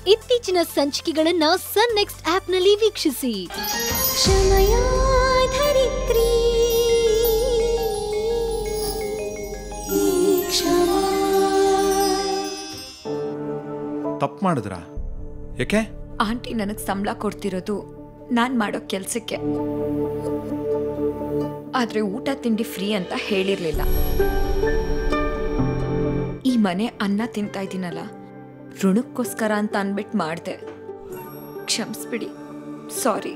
ಇತ್ತೀಚಿನ ಸಂಚಿಕೆಗಳನ್ನ ಸನ್ ನೆಕ್ಸ್ಟ್ ಆಪ್ನಲ್ಲಿ ವೀಕ್ಷಿಸಿ ಕ್ಷಮಯ ಧರಿತ್ರಿ ಈ ಕ್ಷಮಾ ತಪ್ಪು ಮಾಡಿದ್ರಾ ಯಾಕೆ ಆಂಟಿ ನನಗೆ ಸಂಬಳ ಕೊಡ್ತಿರೋದು ನಾನು ಮಾಡೋ ಕೆಲಸಕ್ಕೆ ಆದರೆ ಊಟ ತಿಂಡಿ ಫ್ರೀ ಅಂತ ಹೇಳಿರಲಿಲ್ಲ ಈ ಮನೆ ಅನ್ನ ತಿಂತಾ ಇದ್ದೀನಲ್ಲ ಋಣಕ್ಕೋಸ್ಕರ ಅಂತ ಅಂದ್ಬಿಟ್ಟು ಮಾಡಿದೆ ಕ್ಷಮಿಸ್ಬಿಡಿ ಸಾರಿ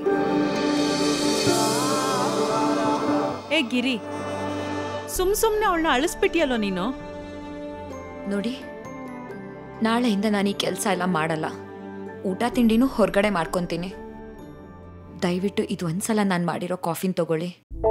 ಏ ಗಿರಿ ಸುಮ್ ಸುಮ್ನೆ ಅವಳನ್ನ ಅಳಿಸ್ಬಿಟ್ಟಿಯಲ್ಲೋ ನೀನು ನೋಡಿ ನಾಳೆಯಿಂದ ನಾನು ಈ ಕೆಲಸ ಎಲ್ಲ ಮಾಡಲ್ಲ ಊಟ ತಿಂಡಿನೂ ಹೊರಗಡೆ ಮಾಡ್ಕೊತೀನಿ ದಯವಿಟ್ಟು ಇದು ಒಂದ್ಸಲ ನಾನು ಮಾಡಿರೋ ಕಾಫಿನ್ ತಗೊಳ್ಳಿ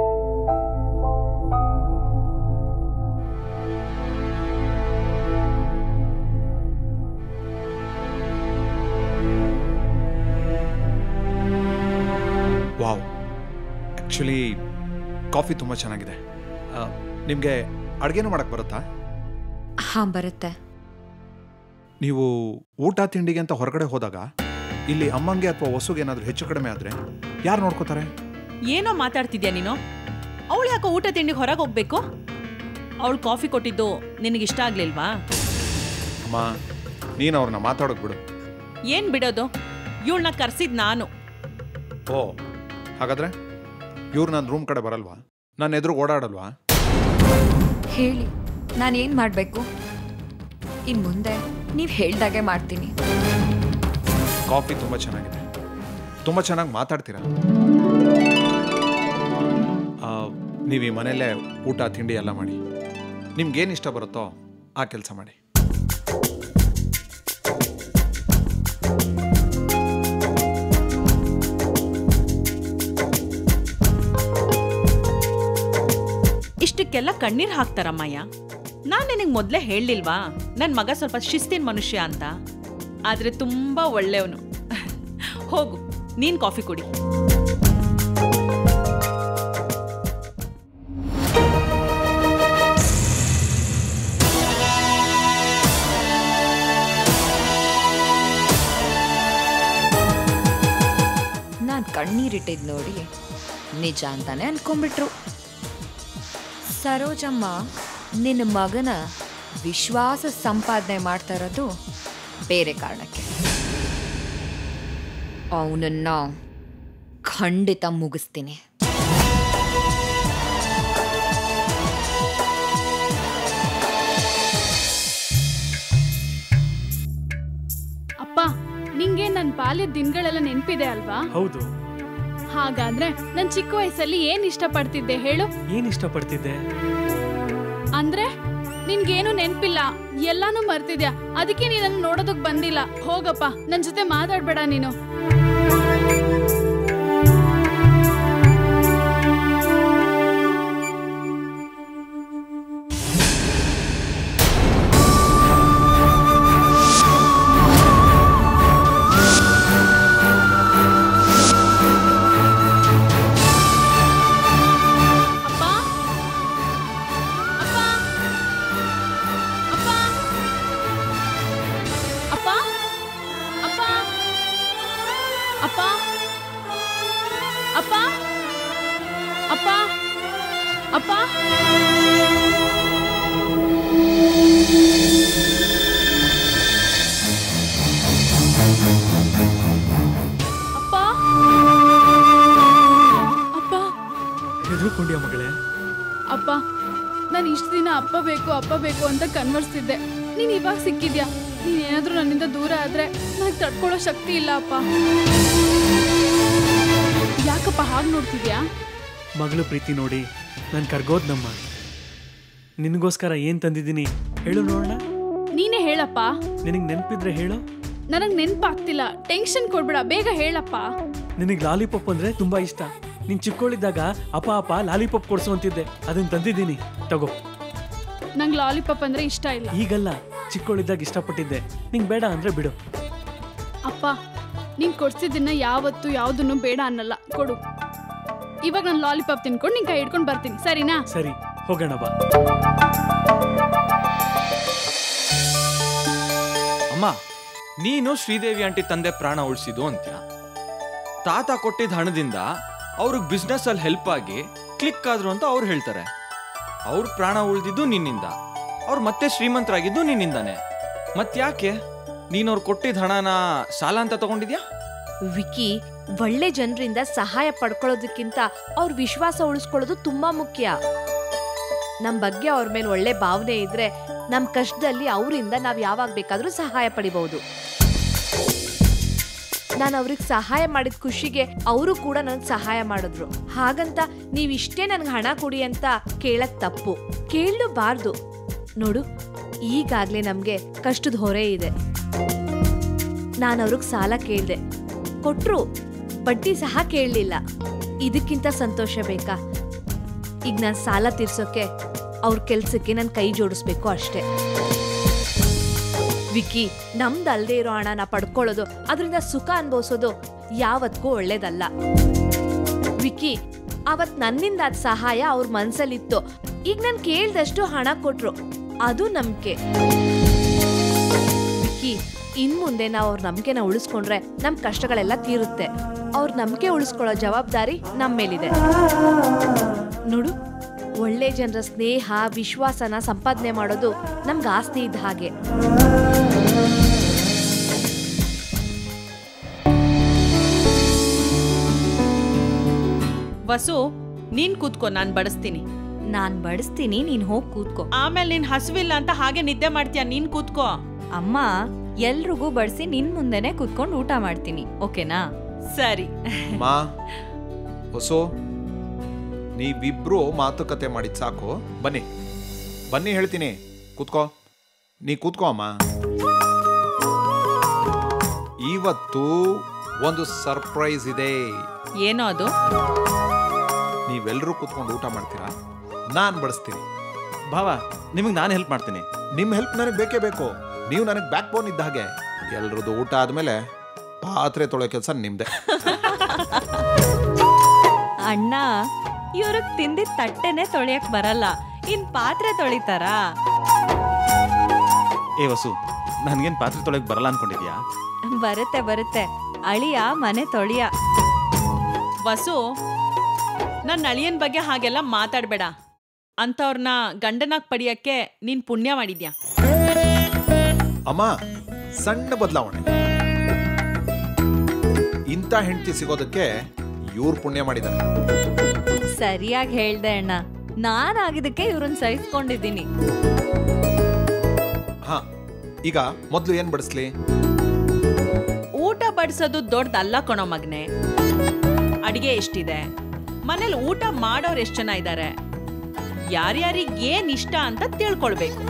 ವಾವ್ ಆ್ಯಕ್ಚುಲಿ ಕಾಫಿ ತುಂಬ ಚೆನ್ನಾಗಿದೆ ನಿಮಗೆ ಅಡುಗೆನೂ ಮಾಡಕ್ಕೆ ಬರುತ್ತಾ ಹಾಂ ಬರುತ್ತೆ ನೀವು ಊಟ ತಿಂಡಿಗೆ ಅಂತ ಹೊರಗಡೆ ಹೋದಾಗ ಇಲ್ಲಿ ಅಮ್ಮಂಗೆ ಅಥವಾ ಹೊಸುಗೆ ಏನಾದರೂ ಹೆಚ್ಚು ಕಡಿಮೆ ಆದರೆ ಯಾರು ನೋಡ್ಕೋತಾರೆ ಏನೋ ಮಾತಾಡ್ತಿದ್ಯಾ ನೀನು ಅವಳು ಯಾಕೋ ಊಟ ತಿಂಡಿ ಹೊರಗೆ ಹೋಗ್ಬೇಕು ಅವಳು ಕಾಫಿ ಕೊಟ್ಟಿದ್ದು ನಿನಗಿಷ್ಟ ಆಗ್ಲಿಲ್ವಾ ಅಮ್ಮ ನೀನು ಅವ್ರನ್ನ ಮಾತಾಡೋಕೆ ಬಿಡು ಏನ್ ಬಿಡೋದು ಇವಳನ್ನ ಕರ್ಸಿದ್ ನಾನು ಓ ಹಾಗಾದ್ರೆ ಇವ್ರು ನನ್ನ ರೂಮ್ ಕಡೆ ಬರಲ್ವಾ ನನ್ನ ಎದುರು ಓಡಾಡಲ್ವಾ ಹೇಳಿ ನಾನೇನು ಮಾಡಬೇಕು ಇನ್ನು ಮುಂದೆ ನೀವು ಹೇಳ್ದಾಗೆ ಮಾಡ್ತೀನಿ ಕಾಫಿ ತುಂಬ ಚೆನ್ನಾಗಿದೆ ತುಂಬ ಚೆನ್ನಾಗಿ ಮಾತಾಡ್ತೀರ ನೀವು ಈ ಮನೆಯಲ್ಲೇ ಊಟ ತಿಂಡಿ ಎಲ್ಲ ಮಾಡಿ ನಿಮ್ಗೇನು ಇಷ್ಟ ಬರುತ್ತೋ ಆ ಕೆಲಸ ಮಾಡಿ ಇಷ್ಟಕ್ಕೆಲ್ಲ ಕಣ್ಣೀರ್ ಹಾಕ್ತಾರಮ್ಮಯ್ಯ ನಾನ್ ನಿನಗೆ ಮೊದಲೇ ಹೇಳಲಿಲ್ವಾ ನನ್ನ ಮಗ ಸ್ವಲ್ಪ ಶಿಸ್ತಿನ ಮನುಷ್ಯ ಅಂತ ಆದ್ರೆ ತುಂಬಾ ಒಳ್ಳೆಯವನು ಹೋಗು ನೀನ್ ಕಾಫಿ ಕುಡಿ ನಾನು ಕಣ್ಣೀರಿಟ್ಟಿದ್ದು ನೋಡಿ ನಿಜ ಅಂತಾನೆ ಅನ್ಕೊಂಡ್ಬಿಟ್ರು ಸರೋಜಮ್ಮ ನಿನ್ನ ಮಗನ ವಿಶ್ವಾಸ ಸಂಪಾದನೆ ಮಾಡ್ತಾ ಇರೋದು ಬೇರೆ ಕಾರಣಕ್ಕೆ ಅವನನ್ನ ಖಂಡಿತ ಮುಗಿಸ್ತೀನಿ ಅಪ್ಪ ನಿಂಗೆ ನನ್ನ ಬಾಲ್ಯದ ದಿನಗಳೆಲ್ಲ ನೆನ್ಪಿದೆ ಅಲ್ವಾ ಹೌದು ಹಾಗಾದ್ರೆ ನನ್ ಚಿಕ್ಕ ವಯಸ್ಸಲ್ಲಿ ಏನ್ ಇಷ್ಟಪಡ್ತಿದ್ದೆ ಹೇಳು ಏನ್ ಇಷ್ಟಪಡ್ತಿದ್ದೆ ಅಂದ್ರೆ ನಿನ್ಗೇನು ನೆನ್ಪಿಲ್ಲ ಎಲ್ಲಾನು ಮರ್ತಿದ್ಯಾ ಅದಕ್ಕೆ ನೀನನ್ನು ನೋಡೋದಕ್ ಬಂದಿಲ್ಲ ಹೋಗಪ್ಪ ನನ್ ಜೊತೆ ಮಾತಾಡ್ಬೇಡ ನೀನು ಅಪ್ಪ ಅಪ್ಪ ಅಪ್ಪ ಅಪ್ಪ ಅಪ್ಪ ಅಪ್ಪ ಅಪ್ಪ ಅಪ್ಪ ಅಪ್ಪ ಅಪ್ಪ ಅಪ್ಪ ಹೆದರ್ಕೊಂಡ್ಯಾ ಮಗಳೇ ಅಪ್ಪ ನಾನು ಇಷ್ಟು ದಿನ ಅಪ್ಪ ಬೇಕು ಅಪ್ಪ ಬೇಕು ಅಂತ ಕನ್ವರ್ಸ್ತಿದ್ದೆ ನೀನ್ ಇವಾಗ ಸಿಕ್ಕಿದ್ಯಾ ನೀನ್ ಏನಾದ್ರೂ ನನ್ನಿಂದ ದೂರ ಆದ್ರೆ ನನಗೆ ತಡ್ಕೊಳ್ಳೋ ಶಕ್ತಿ ಇಲ್ಲ ಅಪ್ಪ ಯಾಕಪ್ಪ ಹಾಗೆ ನೋಡ್ತಿದ್ಯಾ ಮಗಳು ಪ್ರೀತಿ ನೋಡಿ ನಾನು ಕರ್ಗೋದ್ನಮ್ಮ ನಿನಗೋಸ್ಕರ ಏನ್ ತಂದಿದ್ದೀನಿ ಹೇಳು ನೋಡೋಣ ನೀನೇ ಹೇಳಪ್ಪ ನಿನಗೆ ನೆನಪಿದ್ರೆ ಹೇಳು ನನಗ್ ನೆನ್ಪಾಗ್ತಿಲ್ಲ ಟೆನ್ಷನ್ ಕೊಡ್ಬೇಡ ಬೇಗ ಹೇಳಪ್ಪ ನಿನಗೆ ಲಾಲಿಪಾಪ್ ಅಂದ್ರೆ ತುಂಬಾ ಇಷ್ಟ ನೀನ್ ಚಿಕ್ಕೋಳಿದ್ದಾಗ ಅಪ್ಪ ಅಪ್ಪ ಲಾಲಿಪಾಪ್ ಕೊಡ್ಸು ಅಂತಿದ್ದೆ ಅದನ್ನ ತಂದಿದ್ದೀನಿ ತಗೋ ನಂಗೆ ಲಾಲಿಪಾಪ್ ಅಂದ್ರೆ ಇಷ್ಟ ಇಲ್ಲ ಈಗಲ್ಲ ಚಿಕ್ಕೋಳಿದ್ದಾಗ ಇಷ್ಟಪಟ್ಟಿದ್ದೆ ನಿಂಗೆ ಬೇಡ ಅಂದ್ರೆ ಬಿಡು ಅಪ್ಪ ನೀನ್ ಕೊಡ್ಸಿದ್ದನ್ನ ಯಾವತ್ತು ಯಾವ್ದನ್ನು ಬೇಡ ಅನ್ನಲ್ಲ ಕೊಡು ಇವಾಗ ನಾನು ಲಾಲಿಪಾಪ್ ತಿನ್ಕೊಂಡು ನಿನ್ ಕೈ ಹಿಡ್ಕೊಂಡು ಬರ್ತೀನಿ ಸರಿನಾ ಸರಿ ಹೋಗೋಣ ಬಾ ಅಮ್ಮ ನೀನು ಶ್ರೀದೇವಿ ಆಂಟಿ ತಂದೆ ಪ್ರಾಣ ಉಳಿಸಿದ್ದು ಅಂತ್ಯ ತಾತ ಕೊಟ್ಟಿದ್ದ ಹಣದಿಂದ ಅವ್ರಿಗೆ ಬಿಸ್ನೆಸ್ ಅಲ್ಲಿ ಹೆಲ್ಪ್ ಆಗಿ ಕ್ಲಿಕ್ ಆದ್ರು ಅಂತ ಅವ್ರು ಹೇಳ್ತಾರೆ ಅವ್ರ ಪ್ರಾಣ ಉಳಿದಿದ್ದು ನಿನ್ನಿಂದ ಅವ್ರು ಮತ್ತೆ ಶ್ರೀಮಂತರಾಗಿದ್ದು ನಿನ್ನಿಂದಾನೆ ಮತ್ಯಾಕೆ ನೀನು ಅವ್ರು ಕೊಟ್ಟಿದ್ದ ಹಣನ ಸಾಲ ಅಂತ ತಗೊಂಡಿದ್ಯಾ ವಿಕಿ ಒಳ್ಳೆ ಜನರಿಂದ ಸಹಾಯ ಪಡ್ಕೊಳ್ಳೋದಕ್ಕಿಂತ ಅವ್ರ ವಿಶ್ವಾಸ ಉಳಿಸ್ಕೊಳ್ಳೋದು ತುಂಬಾ ಮುಖ್ಯ ನಮ್ ಬಗ್ಗೆ ಅವ್ರ ಮೇಲೆ ಒಳ್ಳೆ ಭಾವನೆ ಇದ್ರೆ ನಮ್ ಕಷ್ಟದಲ್ಲಿ ಅವರಿಂದ ನಾವ್ ಯಾವಾಗ ಬೇಕಾದ್ರೂ ಸಹಾಯ ಪಡಿಬಹುದು ನಾನು ಅವ್ರಿಗೆ ಸಹಾಯ ಮಾಡಿದ ಖುಷಿಗೆ ಅವರು ಕೂಡ ನನಗೆ ಸಹಾಯ ಮಾಡಿದ್ರು ಹಾಗಂತ ನೀವ್ ಇಷ್ಟೇ ನನ್ಗೆ ಹಣ ಕೊಡಿ ಅಂತ ಕೇಳಕ್ ತಪ್ಪು ಕೇಳಲೂಬಾರ್ದು ನೋಡು ಈಗಾಗ್ಲೇ ನಮ್ಗೆ ಕಷ್ಟದ ಹೊರೆ ಇದೆ ನಾನು ಅವ್ರಿಗೆ ಸಾಲ ಕೇಳ್ದೆ ಕೊಟ್ರು ಬಡ್ಡಿ ಸಹ ಕೇಳಲಿಲ್ಲ ಇದಕ್ಕಿಂತ ಸಂತೋಷ ಬೇಕಾ ಈಗ ನಾನು ಸಾಲ ತೀರ್ಸೋಕೆ ಅವ್ರ ಕೆಲ್ಸಕ್ಕೆ ನಾನು ಕೈ ಜೋಡಿಸ್ಬೇಕು ಅಷ್ಟೇ ವಿಕಿ ನಮ್ದಲ್ದೇ ಇರೋ ಹಣನ ಪಡ್ಕೊಳ್ಳೋದು ಅದರಿಂದ ಸುಖ ಅನ್ಭವಿಸೋದು ಯಾವತ್ತಿಗೂ ಒಳ್ಳೇದಲ್ಲ ವಿಕಿ ಅವತ್ ನನ್ನಿಂದ ಅದ್ ಸಹಾಯ ಅವ್ರ ಮನ್ಸಲ್ಲಿತ್ತು ಈಗ ನಾನು ಕೇಳ್ದಷ್ಟು ಹಣ ಕೊಟ್ರು ಅದು ನಂಬಿಕೆ ವಿಕಿ ಇನ್ ಮುಂದೆ ನಾವು ಅವ್ರ ನಂಬಿಕೆನ ಉಳಿಸ್ಕೊಂಡ್ರೆ ನಮ್ ಕಷ್ಟಗಳೆಲ್ಲ ತೀರುತ್ತೆ ಅವ್ರ ನಂಬಿಕೆ ಉಳಿಸ್ಕೊಳ್ಳೋ ಜವಾಬ್ದಾರಿ ನಮ್ಮ ಮೇಲಿದೆ ನೋಡು ಒಳ್ಳೆ ಜನರ ಸ್ನೇಹ ವಿಶ್ವಾಸನ ಸಂಪಾದನೆ ಮಾಡೋದು ನಮ್ಗೆ ಆಸ್ತಿ ಇದ್ದ ಹಾಗೆ ವಸು ನೀನ್ ಕೂತ್ಕೋ ನಾನ್ ಬಡಿಸ್ತೀನಿ ನಾನ್ ಬಡಿಸ್ತೀನಿ ನೀನ್ ಹೋಗ್ ಕೂತ್ಕೋ ಆಮೇಲೆ ನೀನ್ ಹಸುವಿಲ್ಲ ಅಂತ ಹಾಗೆ ನಿದ್ದೆ ಮಾಡ್ತೀಯ ನೀನ್ ಕೂತ್ಕೋ ಅಮ್ಮ ಎಲ್ರಿಗೂ ಬಡಿಸಿ ನಿನ್ ಮುಂದೆನೆ ಕೂತ್ಕೊಂಡು ಊಟ ಮಾಡ್ತೀನಿ ಓಕೆನಾ ಸರಿ ಮಾ ಹೊಸು ನೀವಿಬ್ರು ಮಾತುಕತೆ ಮಾಡಿದ್ ಸಾಕು ಬನ್ನಿ ಬನ್ನಿ ಹೇಳ್ತೀನಿ ಕೂತ್ಕೋ ನೀ ಕೂತ್ಕೋ ಅಮ್ಮ ಇವತ್ತು ಒಂದು ಸರ್ಪ್ರೈಸ್ ಇದೆ ಏನೋ ಅದು ನೀವೆಲ್ಲರೂ ಕೂತ್ಕೊಂಡು ಊಟ ಮಾಡ್ತೀರಾ ನಾನು ಬಡಿಸ್ತೀನಿ ಭಾವ ನಿಮಗೆ ನಾನು ಹೆಲ್ಪ್ ಮಾಡ್ತೀನಿ ನಿಮ್ಮ ಹೆಲ್ಪ್ ನನಗೆ ಬೇಕೇ ಬೇಕು ನೀವು ನನಗೆ ಬ್ಯಾಕ್ ಬೋನ್ ಇದ್ದ ಹಾಗೆ ಎಲ್ರದ್ದು ಊಟ ಆದಮೇಲೆ ಪಾತ್ರೆ ತೊಳೆ ಕೆಲಸ ನಿಮ್ದೆ ಅಣ್ಣ ಇವ್ರಿಗೆ ತಿಂದಿದ್ ತಟ್ಟೆನೆ ತೊಳೆಯಕ್ ಬರಲ್ಲ ಇನ್ ಪಾತ್ರೆ ತೊಳಿತಾರಾ ಏ ವಸು ನನ್ಗೇನ್ ಪಾತ್ರೆ ತೊಳೆಯಕ್ ಬರಲ್ಲ ಅನ್ಕೊಂಡಿದ್ಯಾ ಬರುತ್ತೆ ಬರುತ್ತೆ ಅಳಿಯ ಮನೆ ತೊಳಿಯ ವಸು ನನ್ನ ಅಳಿಯನ್ ಬಗ್ಗೆ ಹಾಗೆಲ್ಲ ಮಾತಾಡ್ಬೇಡ ಅಂಥವ್ರನ್ನ ಗಂಡನಾಗ್ ಪಡಿಯಕ್ಕೆ ನೀನ್ ಪುಣ್ಯ ಮಾಡಿದ್ಯಾ ಅಮ್ಮ ಸಣ್ಣ ಬದಲಾವಣೆ ಇಂಥ ಹೆಂಡತಿ ಸಿಗೋದಕ್ಕೆ ಇವ್ರು ಪುಣ್ಯ ಮಾಡಿದ್ದಾರೆ ಸರಿಯಾಗಿ ಹೇಳ್ದೆ ಅಣ್ಣ ನಾನ್ ಆಗಿದ್ದಕ್ಕೆ ಇವ್ರನ್ನ ಸಹಿಸ್ಕೊಂಡಿದ್ದೀನಿ ಹಾ ಈಗ ಮೊದಲು ಏನ್ ಬಡಿಸ್ಲಿ ಊಟ ಬಡಿಸೋದು ದೊಡ್ಡದಲ್ಲ ಕಣೋ ಮಗ್ನೆ ಅಡಿಗೆ ಎಷ್ಟಿದೆ ಮನೇಲಿ ಊಟ ಮಾಡೋರು ಎಷ್ಟು ಜನ ಇದ್ದಾರೆ ಯಾರ್ಯಾರಿಗೆ ಏನ್ ಇಷ್ಟ ಅಂತ ತಿಳ್ಕೊಳ್ಬೇಕು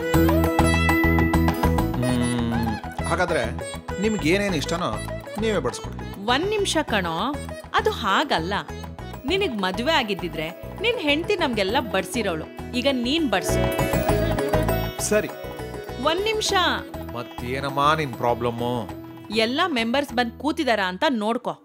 ಹ್ಮ್, ಹಾಗಾದ್ರೆ ನಿಮ್ಗೆ ಏನೇನು ಇಷ್ಟನೋ ನೀವೇ ಬಡಿಸ್ಕೊಡಿ ಒಂದ್ ನಿಮಿಷ ಕಣೋ ಅದು ಹಾಗಲ್ಲ ನಿನಗ್ ಮದ್ವೆ ಆಗಿದ್ದಿದ್ರೆ ನಿನ್ ಹೆಂಡತಿ ನಮ್ಗೆಲ್ಲ ಬಡ್ಸಿರೋಳು ಈಗ ನೀನ್ ಬಡ್ಸು ಸರಿ ಒಂದ್ ನಿಮಿಷ ಮತ್ತೇನಮ್ಮ ನಿನ್ ಪ್ರಾಬ್ಲಮ್ಮು ಎಲ್ಲ ಮೆಂಬರ್ಸ್ ಬಂದ್ ಕೂತಿದಾರ ಅಂತ ನೋಡ್ಕೊ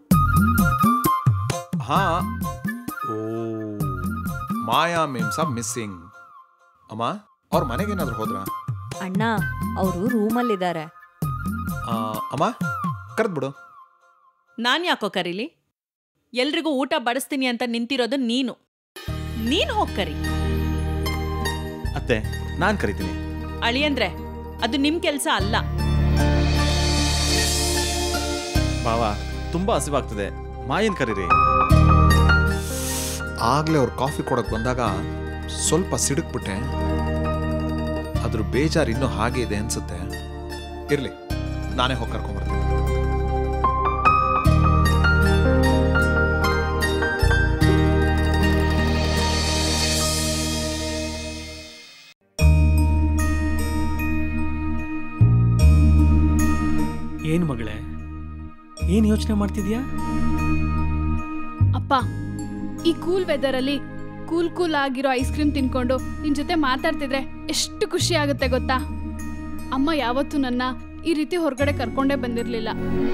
ಹಾ ಓ ಮಾಯಾ ಮೀಮ್ಸ ಮಿಸ್ಸಿಂಗ್ ಅಮ್ಮ ಅವ್ರ ಮನೆಗೇನಾದ್ರು ಹೋದ್ರಾ ಅಣ್ಣ ಅವರು ರೂಮಲ್ಲಿದ್ದಾರೆ ಆ, ಅಮ್ಮ ಕರೆದ್ಬಿಡು ನಾನ್ ಯಾಕೋ ಕರೀಲಿ ಎಲ್ರಿಗೂ ಊಟ ಬಡಿಸ್ತೀನಿ ಅಂತ ನಿಂತಿರೋದು ನೀನು ನೀನ್ ಹೋಗ್ ಕರಿ ಅತ್ತೆ ನಾನ್ ಕರಿತೀನಿ ಅಳಿಯಂದ್ರೆ ಅದು ನಿಮ್ ಕೆಲ್ಸ ಅಲ್ಲ ಭಾವ ತುಂಬಾ ಹಸಿವಾಗ್ತದೆ ಮಾಯನ್ ಕರೀರಿ ಆಗ್ಲೇ ಅವ್ರು ಕಾಫಿ ಕೊಡಕ್ ಬಂದಾಗ ಸ್ವಲ್ಪ ಸಿಡುಕ್ಬಿಟ್ಟೆ ಅದ್ರ ಬೇಜಾರು ಇನ್ನೂ ಹಾಗೆ ಇದೆ ಅನ್ಸುತ್ತೆ ಇರ್ಲಿ ನಾನೇ ಹೋಗಿ ಕರ್ಕೊಂಡ್ಬರ್ತೀನಿ ಏನ್ ಮಗಳೇ ಏನ್ ಯೋಚನೆ ಮಾಡ್ತಿದ್ಯಾ ಅಪ್ಪ ಈ ಕೂಲ್ ವೆದರಲ್ಲಿ ಕೂಲ್ ಕೂಲ್ ಆಗಿರೋ ಐಸ್ ಕ್ರೀಮ್ ತಿನ್ಕೊಂಡು ನಿನ್ ಜೊತೆ ಮಾತಾಡ್ತಿದ್ರೆ ಎಷ್ಟು ಖುಷಿ ಆಗುತ್ತೆ ಗೊತ್ತಾ ಅಮ್ಮ ಯಾವತ್ತೂ ನನ್ನ ಈ ರೀತಿ ಹೊರಗಡೆ ಕರ್ಕೊಂಡೇ ಬಂದಿರಲಿಲ್ಲ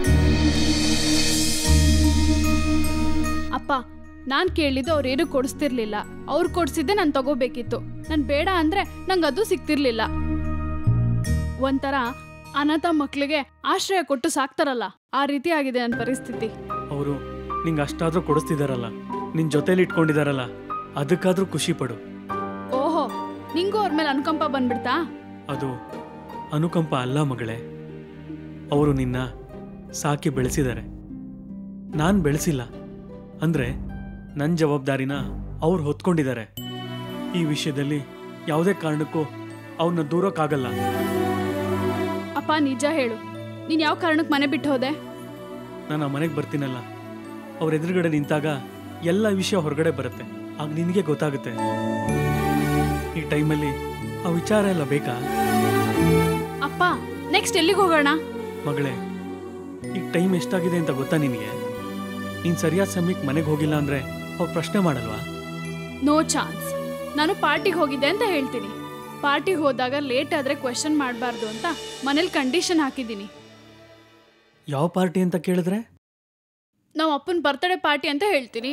ಅಪ್ಪ ನಾನು ಕೇಳಿದ್ದು ಅವ್ರೇನು ಕೊಡಿಸ್ತಿರ್ಲಿಲ್ಲ ಅವ್ರು ಕೊಡ್ಸಿದ್ದೆ ನಾನು ತಗೋಬೇಕಿತ್ತು ನಾನು ಬೇಡ ಅಂದ್ರೆ ನಂಗೆ ಅದು ಸಿಗ್ತಿರ್ಲಿಲ್ಲ ಒಂಥರ ಅನಾಥ ಮಕ್ಳಿಗೆ ಆಶ್ರಯ ಕೊಟ್ಟು ಸಾಕ್ತಾರಲ್ಲ ಆ ರೀತಿ ಆಗಿದೆ ನನ್ನ ಪರಿಸ್ಥಿತಿ ಅವರು ನಿಂಗೆ ಅಷ್ಟಾದ್ರೂ ಕೊಡಿಸ್ತಿದಾರಲ್ಲ ನಿನ್ ಜೊತೆಲಿ ಇಟ್ಕೊಂಡಿದಾರಲ್ಲ ಅದಕ್ಕಾದ್ರೂ ಖುಷಿ ಪಡು ಓಹೋ ನಿಂಗೂ ಅವ್ರ ಮೇಲೆ ಅನುಕಂಪ ಬಂದ್ಬಿಡ್ತಾ ಅದು ಅನುಕಂಪ ಅಲ್ಲ ಮಗಳೇ ಅವರು ನಿನ್ನ ಸಾಕಿ ಬೆಳೆಸಿದ್ದಾರೆ ನಾನು ಬೆಳೆಸಿಲ್ಲ ಅಂದ್ರೆ ನನ್ನ ಜವಾಬ್ದಾರಿನ ಅವ್ರು ಹೊತ್ಕೊಂಡಿದ್ದಾರೆ ಈ ವಿಷಯದಲ್ಲಿ ಯಾವುದೇ ಕಾರಣಕ್ಕೂ ಅವ್ರನ್ನ ದೂರಕ್ಕಾಗಲ್ಲ ಅಪ್ಪ ನಿಜ ಹೇಳು ನೀನ್ ಯಾವ ಕಾರಣಕ್ಕೆ ಮನೆ ಬಿಟ್ಟು ಹೋದೆ ನಾನು ಆ ಮನೆಗೆ ಬರ್ತೀನಲ್ಲ ಅವ್ರ ಎದುರುಗಡೆ ನಿಂತಾಗ ಎಲ್ಲ ವಿಷಯ ಹೊರಗಡೆ ಬರುತ್ತೆ ಆಗ ನಿನಗೆ ಗೊತ್ತಾಗುತ್ತೆ ಈ ಟೈಮಲ್ಲಿ ಆ ವಿಚಾರ ಎಲ್ಲ ಬೇಕಾ ಅಪ್ಪ ನೆಕ್ಸ್ಟ್ ಎಲ್ಲಿಗೆ ಹೋಗೋಣ ಮಗಳೇ ಈಗ ಟೈಮ್ ಎಷ್ಟಾಗಿದೆ ಅಂತ ಗೊತ್ತಾ ನಿನಗೆ ನೀನು ಸರಿಯಾದ ಸಮಯಕ್ಕೆ ಮನೆಗೆ ಹೋಗಿಲ್ಲ ಅಂದ್ರೆ ಅವ್ರು ಪ್ರಶ್ನೆ ಮಾಡಲ್ವಾ ನೋ ಚಾನ್ಸ್ ನಾನು ಪಾರ್ಟಿಗೆ ಹೋಗಿದ್ದೆ ಅಂತ ಹೇಳ್ತೀನಿ ಪಾರ್ಟಿಗೆ ಹೋದಾಗ ಲೇಟ್ ಆದ್ರೆ ಕ್ವೆಶನ್ ಮಾಡಬಾರ್ದು ಅಂತ ಮನೇಲಿ ಕಂಡೀಷನ್ ಹಾಕಿದ್ದೀನಿ ಯಾವ ಪಾರ್ಟಿ ಅಂತ ಕೇಳಿದ್ರೆ ನಾವು ಅಪ್ಪನ ಬರ್ತ್ಡೇ ಪಾರ್ಟಿ ಅಂತ ಹೇಳ್ತೀನಿ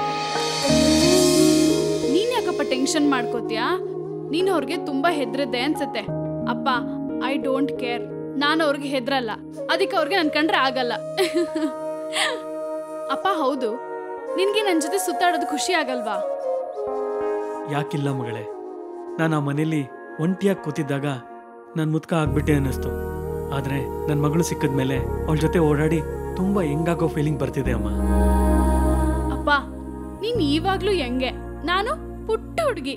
ನೀನ್ ಯಾಕಪ್ಪ ಟೆನ್ಷನ್ ಮಾಡ್ಕೋತೀಯಾ ನೀನ್ ಅವ್ರಿಗೆ ತುಂಬಾ ಹೆದ್ರದ್ದೆ ಅನ್ಸುತ್ತೆ ಅಪ್ಪ ಐ ಡೋಂಟ್ ಕೇರ್ ನಾನು ಅವ್ರಿಗೆ ಹೆದ್ರಲ್ಲ ಅದಕ್ಕೆ ಅವ್ರಿಗೆ ನನ್ ಕಂಡ್ರೆ ಆಗಲ್ಲ ಅಪ್ಪ ಹೌದು ನಿನ್ಗೆ ನನ್ ಜೊತೆ ಸುತ್ತಾಡೋದು ಖುಷಿ ಆಗಲ್ವಾ ಯಾಕಿಲ್ಲ ಮಗಳೇ ನಾನು ಆ ಮನೇಲಿ ಒಂಟಿಯಾಗಿ ಕೂತಿದ್ದಾಗ ನಾನು ಮುತ್ಕ ಆಗ್ಬಿಟ್ಟೆ ಅನ್ನಿಸ್ತು ಆದ್ರೆ ನನ್ನ ಮಗಳು ಸಿಕ್ಕಿದ್ಮೇಲೆ ಅವಳ ಜೊತೆ ಓಡಾಡಿ ತುಂಬಾ ಹೆಂಗಾಗೋ ಫೀಲಿಂಗ್ ಬರ್ತಿದೆ ಅಮ್ಮ ಅಪ್ಪ ನೀನ್ ಇವಾಗ್ಲೂ ಹೆಂಗೆ ನಾನು ಪುಟ್ಟ ಹುಡುಗಿ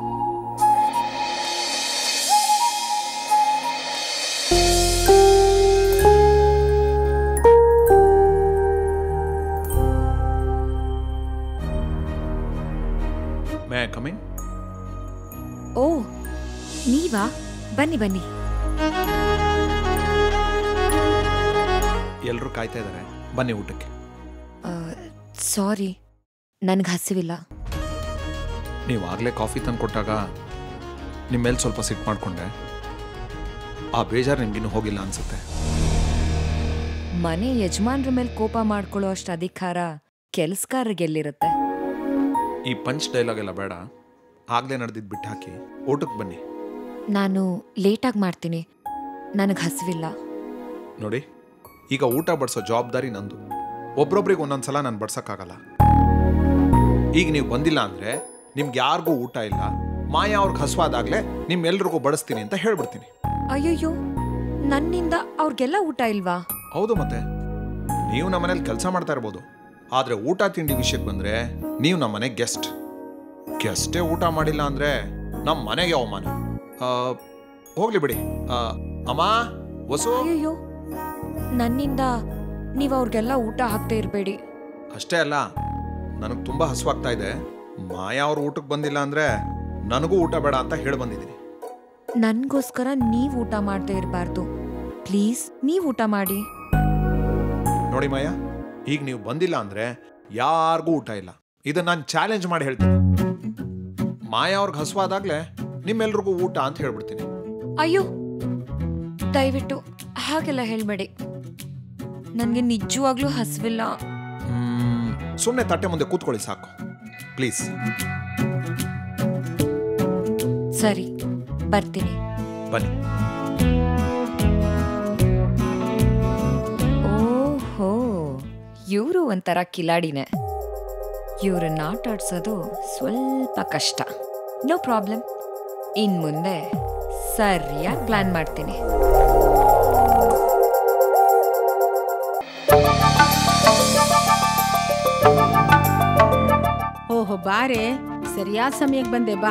ಮೇ ಕಮಿಂಗ್ ಓ ನೀವಾ ಬನ್ನಿ ಬನ್ನಿ ಎಲ್ಲರೂ ಕಾಯ್ತಾ ಇದ್ದಾರೆ ಬನ್ನಿ ಊಟಕ್ಕೆ ಸಾರಿ ನನಗೆ ಹಸಿವಿಲ್ಲ ನೀವು ಆಗಲೇ ಕಾಫಿ ತಂದು ಕೊಟ್ಟಾಗ ನಿಮ್ಮ ಮೇಲೆ ಸ್ವಲ್ಪ ಸಿಟ್ಟು ಮಾಡಿಕೊಂಡೆ ಆ ಬೇಜಾರು ನಿಮ್ಗಿನ್ನೂ ಹೋಗಿಲ್ಲ ಅನ್ಸುತ್ತೆ ಮನೆ ಯಜಮಾನ್ರ ಮೇಲೆ ಕೋಪ ಮಾಡ್ಕೊಳ್ಳೋ ಅಷ್ಟು ಅಧಿಕಾರ ಕೆಲ್ಸಗಾರರಿಗೆಲ್ಲಿರುತ್ತೆ ಈ ಪಂಚ್ ಡೈಲಾಗ್ ಎಲ್ಲ ಬೇಡ ಆಗಲೇ ನಡೆದಿದ್ದು ಬಿಟ್ಟು ಹಾಕಿ ಊಟಕ್ಕೆ ಬನ್ನಿ ನಾನು ಲೇಟಾಗಿ ಮಾಡ್ತೀನಿ ನನಗೆ ಹಸಿವಿಲ್ಲ ನೋಡಿ ಈಗ ಊಟ ಬಡಿಸೋ ಜವಾಬ್ದಾರಿ ನಂದು ಒಬ್ರೊಬ್ರಿಗೆ ಒಂದೊಂದ್ಸಲ ನಾನು ಬಡ್ಸಕ್ಕಾಗಲ್ಲ ಈಗ ನೀವು ಬಂದಿಲ್ಲ ಅಂದ್ರೆ ನಿಮ್ಗೆ ಯಾರಿಗೂ ಊಟ ಇಲ್ಲ ಮಾಯಾ ಅವ್ರಿಗೆ ಹಸುವಾದಾಗ್ಲೇ ನಿಮ್ಮೆಲ್ರಿಗೂ ಬಡಿಸ್ತೀನಿ ಅಂತ ಹೇಳ್ಬಿಡ್ತೀನಿ ಅಯ್ಯಯ್ಯೋ ನನ್ನಿಂದ ಅವ್ರಿಗೆಲ್ಲ ಊಟ ಇಲ್ವಾ ಹೌದು ಮತ್ತೆ ನೀವು ನಮ್ಮ ಮನೇಲಿ ಕೆಲಸ ಮಾಡ್ತಾ ಇರ್ಬೋದು ಆದ್ರೆ ಊಟ ತಿಂಡಿ ವಿಷಯಕ್ಕೆ ಬಂದ್ರೆ ನೀವು ನಮ್ಮ ಮನೆ ಗೆಸ್ಟ್ ಗೆಸ್ಟೇ ಊಟ ಮಾಡಿಲ್ಲ ಅಂದ್ರೆ ನಮ್ಮ ಮನೆಗೆ ಅವಮಾನ ಆ, ಹೋಗ್ಲಿ ಬಿಡಿ ಆ, ಅಮ್ಮ ವಸು ಅಯ್ಯಯ್ಯೋ ನನ್ನಿಂದ ನೀವು ಅವ್ರಿಗೆಲ್ಲ ಊಟ ಹಾಕ್ತಾ ಇರಬೇಡಿ ಅಷ್ಟೇ ಅಲ್ಲ ನನಗೆ ತುಂಬಾ ಹಸುವಾಗ್ತಾ ಇದೆ ಮಾಯಾ ಅವ್ರ ಊಟಕ್ಕೆ ಬಂದಿಲ್ಲ ಅಂದ್ರೆ ನನಗೂ ಊಟ ಬೇಡ ಅಂತ ಹೇಳಿ ಬಂದಿದ್ದೀನಿ ನನಗೋಸ್ಕರ ನೀವು ಊಟ ಮಾಡದೇ ಇರಬಾರ್ದು ಪ್ಲೀಸ್ ನೀವು ಊಟ ಮಾಡಿ ನೋಡಿ ಮಾಯಾ ಈಗ ನೀವು ಬಂದಿಲ್ಲ ಅಂದ್ರೆ ಯಾರಿಗೂ ಊಟ ಇಲ್ಲ ಇದನ್ನ ನಾನು ಚಾಲೆಂಜ್ ಮಾಡಿ ಹೇಳ್ತೀನಿ ಮಾಯಾ ಅವ್ರಿಗೆ ಹಸುವಾದಾಗ್ಲೇ ನಿಮ್ಮೆಲ್ರಿಗೂ ಊಟ ಅಂತ ಹೇಳ್ಬಿಡ್ತೀನಿ ಅಯ್ಯೋ ದಯವಿಟ್ಟು ಹಾಗೆಲ್ಲ ಹೇಳ್ಬೇಡಿ ನನಗೆ ನಿಜವಾಗ್ಲೂ ಹಸಿವಿಲ್ಲ ಸುಮ್ಮನೆ ತಟ್ಟೆ ಮುಂದೆ ಕೂತ್ಕೊಳ್ಳಿ ಸಾಕು ಪ್ಲೀಸ್ ಸರಿ ಬರ್ತೀನಿ ಬನ್ನಿ ಓಹೋ ಇವರು ಒಂಥರ ಕಿಲಾಡಿನೇ ಇವ್ರನ್ನ ಆಟ ಆಡ್ಸೋದು ಸ್ವಲ್ಪ ಕಷ್ಟ ನೋ ಪ್ರಾಬ್ಲಮ್ ಇನ್ ಮುಂದೆ ಸರಿಯಾಗಿ ಪ್ಲಾನ್ ಮಾಡ್ತೀನಿ ಓಹೋ ಬಾರೆ ಸರಿಯಾದ ಸಮಯಕ್ಕೆ ಬಂದೆ ಬಾ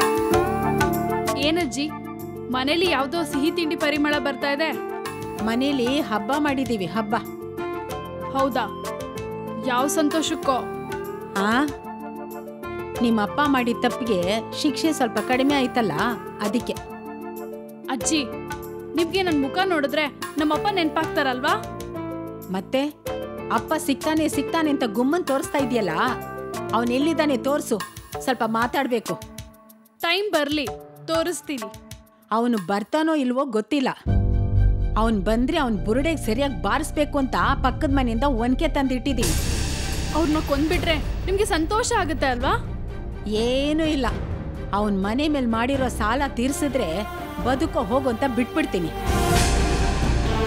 ಏನಜ್ಜಿ ಮನೇಲಿ ಯಾವ್ದೋ ಸಿಹಿ ತಿಂಡಿ ಪರಿಮಳ ಬರ್ತಾ ಇದೆ ಮನೇಲಿ ಹಬ್ಬ ಮಾಡಿದೀವಿ ಹಬ್ಬ ಹೌದಾ ಯಾವ ಸಂತೋಷಕ್ಕೋ ಆ ನಿಮ್ಮ ಅಪ್ಪ ಮಾಡಿದ ತಪ್ಪಿಗೆ ಶಿಕ್ಷೆ ಸ್ವಲ್ಪ ಕಡಿಮೆ ಆಯ್ತಲ್ಲ ಅದಕ್ಕೆ ಅಜ್ಜಿ ನಿಮ್ಗೆ ನನ್ ಮುಖ ನೋಡಿದ್ರೆ ನಮ್ಮಪ್ಪ ನೆನ್ಪಾಗ್ತಾರಲ್ವಾ ಮತ್ತೆ ಅಪ್ಪ ಸಿಗ್ತಾನೆ ಸಿಗ್ತಾನೆ ಅಂತ ಗುಮ್ಮನ್ ತೋರಿಸ್ತಾ ಇದೆಯಲ್ಲ ಅವನ್ ಎಲ್ಲಿದ್ದಾನೆ ತೋರ್ಸು ಸ್ವಲ್ಪ ಮಾತಾಡ್ಬೇಕು ಟೈಮ್ ಬರ್ಲಿ ತೋರಿಸ್ತೀನಿ ಅವನು ಬರ್ತಾನೋ ಇಲ್ವೋ ಗೊತ್ತಿಲ್ಲ ಅವನ್ ಬಂದ್ರೆ ಅವನ್ ಬುರುಡೆಗೆ ಸರಿಯಾಗಿ ಬಾರಿಸ್ಬೇಕು ಅಂತ ಪಕ್ಕದ ಮನೆಯಿಂದ ಒನ್ಕೆ ತಂದಿಟ್ಟಿದೀನಿ ಅವ್ರನ್ನ ಕೊಂದ್ಬಿಟ್ರೆ ನಿಮ್ಗೆ ಸಂತೋಷ ಆಗುತ್ತೆ ಅಲ್ವಾ ಏನೂ ಇಲ್ಲ ಅವನ್ ಮನೆ ಮೇಲೆ ಮಾಡಿರೋ ಸಾಲ ತೀರ್ಸಿದ್ರೆ ಬದುಕೋ ಹೋಗು ಅಂತ ಬಿಟ್ಬಿಡ್ತೀನಿ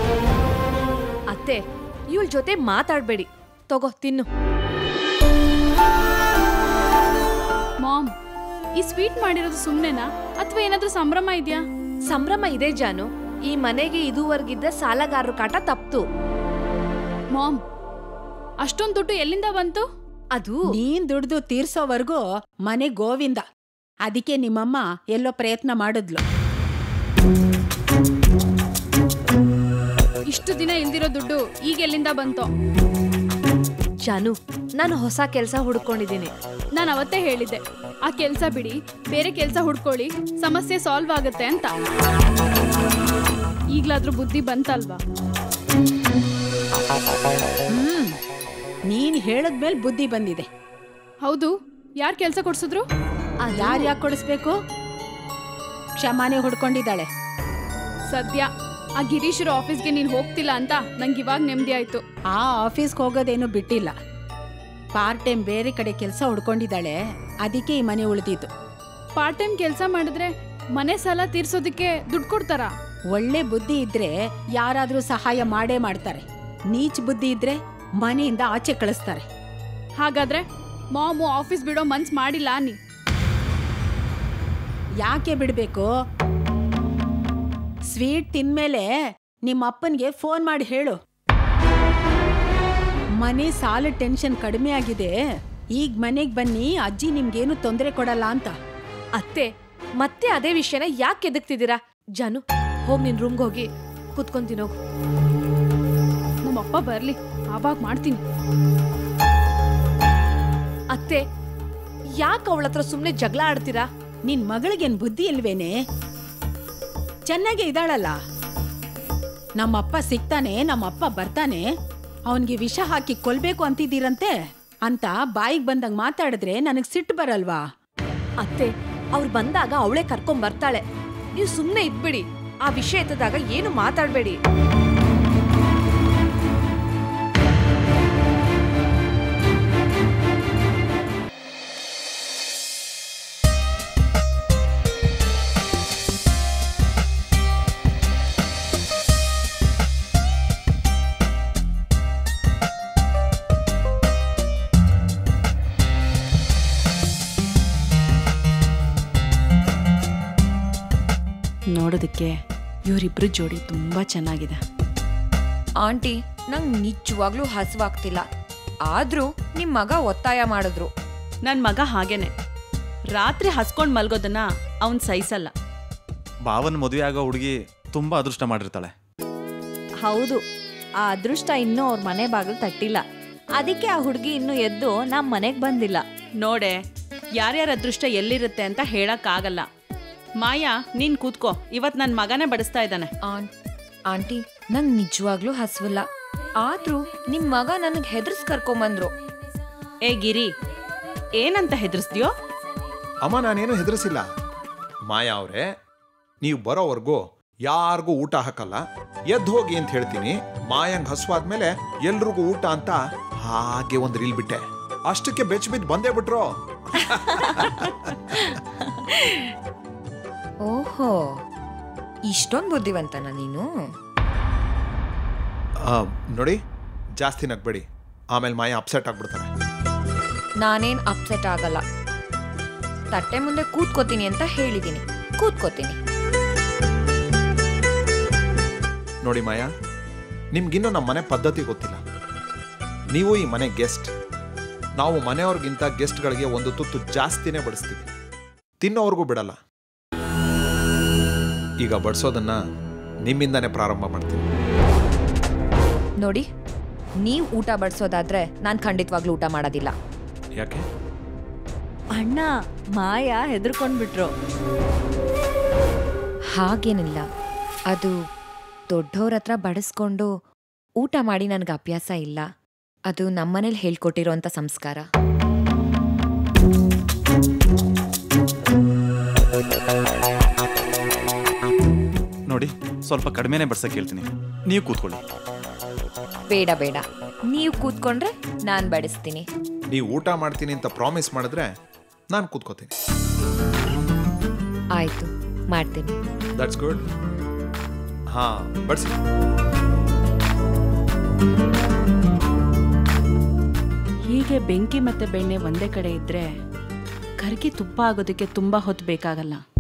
ಅತ್ತೆ ಇವಳ ಜೊತೆ ಮಾತಾಡ್ಬೇಡಿ ತಗೋ ತಿನ್ನು ಮಾಮ್ ಈ ಸ್ವೀಟ್ ಮಾಡಿರೋದು ಸುಮ್ಮನೆನಾ ಅಥವಾ ಏನಾದ್ರೂ ಸಂಭ್ರಮ ಇದೆಯಾ ಸಂಭ್ರಮ ಇದೆ ಜಾನು ಈ ಮನೆಗೆ ಇದುವರೆಗಿದ್ದ ಸಾಲಗಾರರ ಕಾಟ ತಪ್ತು ಮಾಮ್ ಅಷ್ಟೊಂದು ದುಡ್ಡು ಎಲ್ಲಿಂದ ಬಂತು ಅದು ನೀನ್ ದುಡ್ದು ತೀರ್ಸೋವರೆಗೂ ಮನೆ ಗೋವಿಂದ ಅದಕ್ಕೆ ನಿಮ್ಮಮ್ಮ ಎಲ್ಲೋ ಪ್ರಯತ್ನ ಮಾಡಿದ್ಲು ಇಷ್ಟು ದಿನ ಇಲ್ದಿರೋ ದುಡ್ಡು ಈಗ ಎಲ್ಲಿಂದ ಬಂತು ಜಾನು ನಾನು ಹೊಸ ಕೆಲಸ ಹುಡ್ಕೊಂಡಿದ್ದೀನಿ ನಾನು ಅವತ್ತೇ ಹೇಳಿದ್ದೆ ಆ ಕೆಲಸ ಬಿಡಿ ಬೇರೆ ಕೆಲಸ ಹುಡ್ಕೊಳ್ಳಿ ಸಮಸ್ಯೆ ಸಾಲ್ವ್ ಆಗುತ್ತೆ ಅಂತ ಈಗ್ಲಾದ್ರೂ ಬುದ್ಧಿ ಬಂತಲ್ವಾ ಹ್ಮ್ ನೀನ್ ಹೇಳದ್ಮೇಲೆ ಬುದ್ಧಿ ಬಂದಿದೆ ಹೌದು ಯಾರು ಕೆಲಸ ಕೊಡ್ಸಿದ್ರು ಯಾರು ಯಾಕೆ ಕೊಡಿಸ್ಬೇಕು ಕ್ಷಮಾನೆ ಹುಡ್ಕೊಂಡಿದ್ದಾಳೆ ಸದ್ಯ ಆ ಗಿರೀಶ್ರ ಆಫೀಸ್ಗೆ ನೀನು ಹೋಗ್ತಿಲ್ಲ ಅಂತ ನಂಗೆ ಇವಾಗ ನೆಮ್ಮದಿ ಆಯ್ತು ಆ ಆಫೀಸ್ಗೆ ಹೋಗೋದೇನು ಬಿಟ್ಟಿಲ್ಲ ಪಾರ್ಟ್ ಟೈಮ್ ಬೇರೆ ಕಡೆ ಕೆಲಸ ಹುಡ್ಕೊಂಡಿದ್ದಾಳೆ ಅದಕ್ಕೆ ಈ ಮನೆ ಉಳಿದಿತ್ತು ಪಾರ್ಟ್ ಟೈಮ್ ಕೆಲಸ ಮಾಡಿದ್ರೆ ಮನೆ ಸಾಲ ತೀರ್ಸೋದಕ್ಕೆ ದುಡ್ಡು ಕೊಡ್ತಾರಾ ಒಳ್ಳೆ ಬುದ್ಧಿ ಇದ್ರೆ ಯಾರಾದ್ರೂ ಸಹಾಯ ಮಾಡೇ ಮಾಡ್ತಾರೆ ನೀಚ್ ಬುದ್ಧಿ ಇದ್ರೆ ಮನೆಯಿಂದ ಆಚೆ ಕಳಿಸ್ತಾರೆ ಹಾಗಾದ್ರೆ ಮಾಮು ಆಫೀಸ್ ಬಿಡೋ ಮನ್ಸ್ ಮಾಡಿಲ್ಲ ಅನ್ನಿ ಯಾಕೆ ಬಿಡಬೇಕು ಸ್ವೀಟ್ ತಿಂದ್ಮೇಲೆ ನಿಮ್ಮ ಅಪ್ಪನಿಗೆ ಫೋನ್ ಮಾಡಿ ಹೇಳು ಮನೆ ಸಾಲ ಟೆನ್ಷನ್ ಕಡಿಮೆ ಆಗಿದೆ ಈಗ ಮನೆಗೆ ಬನ್ನಿ ಅಜ್ಜಿ ನಿಮ್ಗೇನು ತೊಂದರೆ ಕೊಡಲ್ಲ ಅಂತ ಅತ್ತೆ ಮತ್ತೆ ಅದೇ ವಿಷಯನ ಯಾಕೆ ಎದಕ್ತಿದ್ದೀರಾ ಜಾನು ಹೋಗ್ ನಿನ್ ರೂಮ್ಗೆ ಹೋಗಿ ಕುತ್ಕೊಂತೀನಿ ಹೋಗು ನಮ್ಮಪ್ಪ ಬರ್ಲಿ ಆವಾಗ ಮಾಡ್ತೀನಿ ಅತ್ತೆ ಯಾಕೆ ಅವಳ ಹತ್ರ ಸುಮ್ಮನೆ ಜಗಳ ಆಡ್ತೀರಾ ನಿನ್ ಮಗಳಿಗೇನ್ ಬುದ್ಧಿ ಇಲ್ವೇನೆ ಚೆನ್ನಾಗೇ ಇದ್ದಾಳಲ್ಲ ನಮ್ಮಪ್ಪ ಸಿಗ್ತಾನೆ ನಮ್ಮಪ್ಪ ಬರ್ತಾನೆ ಅವನ್ಗೆ ವಿಷ ಹಾಕಿ ಕೊಲ್ಬೇಕು ಅಂತಿದ್ದೀರಂತೆ ಅಂತ ಬಾಯಿಗೆ ಬಂದಂಗ್ ಮಾತಾಡಿದ್ರೆ ನನಗ್ ಸಿಟ್ಟು ಬರಲ್ವಾ ಅತ್ತೆ ಅವ್ರು ಬಂದಾಗ ಅವಳೇ ಕರ್ಕೊಂಡ್ ಬರ್ತಾಳೆ ನೀವು ಸುಮ್ಮನೆ ಇದ್ಬಿಡಿ ಆ ವಿಷಯ ಎತ್ತದಾಗ ಏನು ಮಾತಾಡ್ಬೇಡಿ ನೋಡೋದಕ್ಕೆ ಇವರಿಬ್ರು ಜೋಡಿ ತುಂಬಾ ಚೆನ್ನಾಗಿದೆ ಆಂಟಿ ನಂಗೆ ನಿಜವಾಗ್ಲೂ ಹಸುವಾಗ್ತಿಲ್ಲ ಆದ್ರೂ ನಿಮ್ ಮಗ ಒತ್ತಾಯ ಮಾಡಿದ್ರು ನನ್ನ ಮಗ ಹಾಗೇನೆ ರಾತ್ರಿ ಹಸ್ಕೊಂಡ್ ಮಲ್ಗೋದನ್ನ ಅವನ್ ಸಹಿಸಲ್ಲ ಭಾವನ್ ಮದುವೆ ಆಗೋ ಹುಡುಗಿ ತುಂಬಾ ಅದೃಷ್ಟ ಮಾಡಿರ್ತಾಳೆ ಹೌದು ಆ ಅದೃಷ್ಟ ಇನ್ನೂ ಅವ್ರ ಮನೆ ಬಾಗಿಲು ತಟ್ಟಿಲ್ಲ ಅದಕ್ಕೆ ಆ ಹುಡುಗಿ ಇನ್ನೂ ಎದ್ದು ನಮ್ಮ ಮನೆಗೆ ಬಂದಿಲ್ಲ ನೋಡೆ ಯಾರ್ಯಾರ ಅದೃಷ್ಟ ಎಲ್ಲಿರುತ್ತೆ ಅಂತ ಹೇಳಕ್ಕಾಗಲ್ಲ ಮಾಯಾ ನೀನ್ ಕೂತ್ಕೋ ಇವತ್ ನನ್ನ ಮಗನೇ ಬಡಿಸ್ತಾ ಇದ್ದಾನೆ ಆನ್ ಆಂಟಿ ನಂಗೆ ನಿಜವಾಗ್ಲೂ ಹಸುವಿಲ್ಲ ಆದ್ರೂ ನಿಮ್ ಮಗ ನನಗೆ ಹೆದರ್ಸ್ ಕರ್ಕೊಂಬಂದ್ರು ಏ ಗಿರಿ ಏನಂತ ಹೆದರ್ಸ್ದ್ಯೋ ಅಮ್ಮ ನಾನೇನು ಹೆದರ್ಸಿಲ್ಲ ಮಾಯಾ ಅವರೇ ನೀವು ಬರೋವರೆಗೂ ಯಾರಿಗೂ ಊಟ ಹಾಕಲ್ಲ ಎದ್ದು ಹೋಗಿ ಅಂತ ಹೇಳ್ತೀನಿ ಮಾಯಂಗ್ ಹಸುವಾದ್ಮೇಲೆ ಎಲ್ರಿಗೂ ಊಟ ಅಂತ ಹಾಗೆ ಒಂದು ರೀಲ್ ಬಿಟ್ಟೆ ಅಷ್ಟಕ್ಕೆ ಬೆಚ್ಚ ಬಿದ್ದು ಬಂದೇ ಬಿಟ್ರು ಓಹೋ ಇಷ್ಟೊಂದು ಬುದ್ಧಿವಂತನ ನೀನು ಆ, ನೋಡಿ ಜಾಸ್ತಿ ನಗ್ಬೇಡಿ ಆಮೇಲೆ ಮಾಯ ಅಪ್ಸೆಟ್ ಆಗ್ಬಿಡ್ತಾರೆ ನಾನೇನ್ ಅಪ್ಸೆಟ್ ಆಗಲ್ಲ ತಟ್ಟೆ ಮುಂದೆ ಕೂತ್ಕೋತೀನಿ ಅಂತ ಹೇಳಿದೀನಿ ಕೂತ್ಕೋತೀನಿ ನೋಡಿ ಮಾಯಾ ನಿಮ್ಗಿನ್ನೂ ನಮ್ಮ ಮನೆ ಪದ್ಧತಿ ಗೊತ್ತಿಲ್ಲ ನೀವು ಈ ಮನೆ ಗೆಸ್ಟ್ ನಾವು ಮನೆಯವ್ರಿಗಿಂತ ಗೆಸ್ಟ್ಗಳಿಗೆ ಒಂದು ತುತ್ತು ಜಾಸ್ತಿನೇ ಬಡಿಸ್ತೀವಿ ತಿನ್ನೋರ್ಗೂ ಬಿಡಲ್ಲ ಈಗ ಬಡಿಸೋದನ್ನ ನಿಮ್ಮಿಂದಾನೇ ಪ್ರಾರಂಭ ಮಾಡ್ತೀನಿ ನೋಡಿ ನೀವು ಊಟ ಬಡಿಸೋದಾದ್ರೆ ನಾನು ಖಂಡಿತವಾಗ್ಲೂ ಊಟ ಮಾಡೋದಿಲ್ಲ ಯಾಕೆ ಅಣ್ಣ ಮಾಯಾ ಹೆದರ್ಕೊಂಡ್ಬಿಟ್ರು ಹಾಗೇನಿಲ್ಲ ಅದು ದೊಡ್ಡವ್ರ ಹತ್ರ ಬಡಿಸ್ಕೊಂಡು ಊಟ ಮಾಡಿ ನನಗೆ ಅಭ್ಯಾಸ ಇಲ್ಲ ಅದು ನಮ್ಮನೇಲಿ ಹೇಳ್ಕೊಟ್ಟಿರೋಂಥ ಸಂಸ್ಕಾರ ನೋಡಿ ಸ್ವಲ್ಪ ಕಡಿಮೆನೆ ಬಡ್ಸಕ್ಕೆ ಹೇಳ್ತೀನಿ ನೀವು ಕೂತ್ಕೊಳ್ಳಿ ಬೇಡ ಬೇಡ ನೀವು ಕೂತ್ಕೊಂಡ್ರೆ ನಾನು ಬಡಿಸ್ತೀನಿ ನೀವು ಊಟ ಮಾಡ್ತೀನಿ ಅಂತ ಪ್ರಾಮಿಸ್ ಮಾಡಿದ್ರೆ ನಾನು ಕೂತ್ಕೋತೀನಿ ಆಯ್ತು ಮಾಡ್ತೀನಿ ದಟ್ಸ್ ಗುಡ್ ಹಾ ಬಡ್ಸಿ ಹೀಗೆ ಬೆಂಕಿ ಮತ್ತೆ ಬೆಣ್ಣೆ ಒಂದೇ ಕಡೆ ಇದ್ರೆ ಕರ್ಗಿ ತುಪ್ಪ ಆಗೋದಕ್ಕೆ ತುಂಬಾ ಹೊತ್ತು ಬೇಕಾಗಲ್ಲ